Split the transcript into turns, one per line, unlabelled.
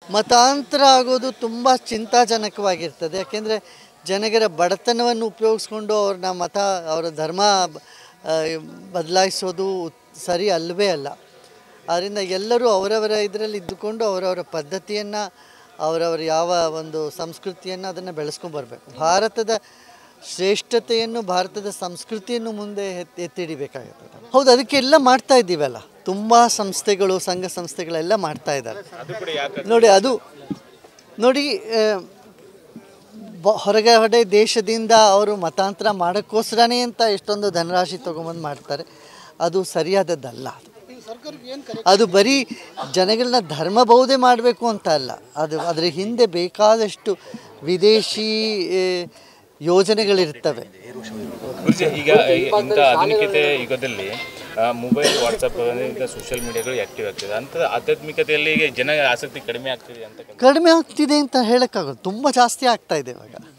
ಮತಾಂತರ ಆಗೋದು ತುಂಬ ಚಿಂತಾಜನಕವಾಗಿರ್ತದೆ ಯಾಕೆಂದರೆ ಜನಗರ ಬಡತನವನ್ನು ಉಪಯೋಗಿಸ್ಕೊಂಡು ಅವ್ರನ್ನ ಮತ ಅವರ ಧರ್ಮ ಬದಲಾಯಿಸೋದು ಸರಿ ಅಲ್ಲವೇ ಅಲ್ಲ ಆದ್ದರಿಂದ ಎಲ್ಲರೂ ಅವರವರ ಇದರಲ್ಲಿ ಇದ್ದುಕೊಂಡು ಅವರವರ ಪದ್ಧತಿಯನ್ನು ಅವರವರ ಯಾವ ಒಂದು ಸಂಸ್ಕೃತಿಯನ್ನು ಅದನ್ನು ಬೆಳೆಸ್ಕೊಂಡು ಬರಬೇಕು ಭಾರತದ ಶ್ರೇಷ್ಠತೆಯನ್ನು ಭಾರತದ ಸಂಸ್ಕೃತಿಯನ್ನು ಮುಂದೆ ಎತ್ತಿ ಎತ್ತಿಡಿಬೇಕಾಗುತ್ತದೆ ಹೌದು ಅದಕ್ಕೆಲ್ಲ ಮಾಡ್ತಾ ಇದ್ದೀವಲ್ಲ ತುಂಬ ಸಂಸ್ಥೆಗಳು ಸಂಘ ಸಂಸ್ಥೆಗಳೆಲ್ಲ ಮಾಡ್ತಾ ಇದ್ದಾರೆ ನೋಡಿ ಅದು ನೋಡಿ ಆ, ಬ- ಹೊರಗಡೆ ದೇಶದಿಂದ ಅವರು ಮತಾಂತರ ಮಾಡೋಕ್ಕೋಸ್ಕರನೇ ಅಂತ ಎಷ್ಟೊಂದು ಧನರಾಶಿ ತೊಗೊಂಬಂದು ಮಾಡ್ತಾರೆ ಅದು ಸರಿಯಾದದ್ದಲ್ಲ ಅದು ಅದು ಬರೀ ಜನಗಳನ್ನ ಧರ್ಮ ಬೌದ್ಧೆ ಮಾಡಬೇಕು ಅಂತ ಅಲ್ಲ ಅದು ಅದರ ಹಿಂದೆ ಬೇಕಾದಷ್ಟು ವಿದೇಶಿ ಆ, ಯೋಜನೆಗಳಿರ್ತವೆ
ಗುರುಜಿ ಈಗ ಇಂಥ ಆಧುನಿಕತೆ ಯುಗದಲ್ಲಿ ಮೊಬೈಲ್ ವಾಟ್ಸಪ್ ಇಂಥ ಸೋಷಿಯಲ್ ಮೀಡಿಯಾಗಳು ಆಕ್ಟಿವ್ ಆಗ್ತಿದೆ ಅಂತ ಆಧ್ಯಾತ್ಮಿಕತೆಯಲ್ಲಿ ಈಗ ಜನ ಆಸಕ್ತಿ ಕಡಿಮೆ ಆಗ್ತಿದೆ ಅಂತ
ಕಡಿಮೆ ಆಗ್ತಿದೆ ಅಂತ ಹೇಳೋಕ್ಕಾಗೋದು ತುಂಬ ಜಾಸ್ತಿ ಆಗ್ತಾ ಇದೆ ಇವಾಗ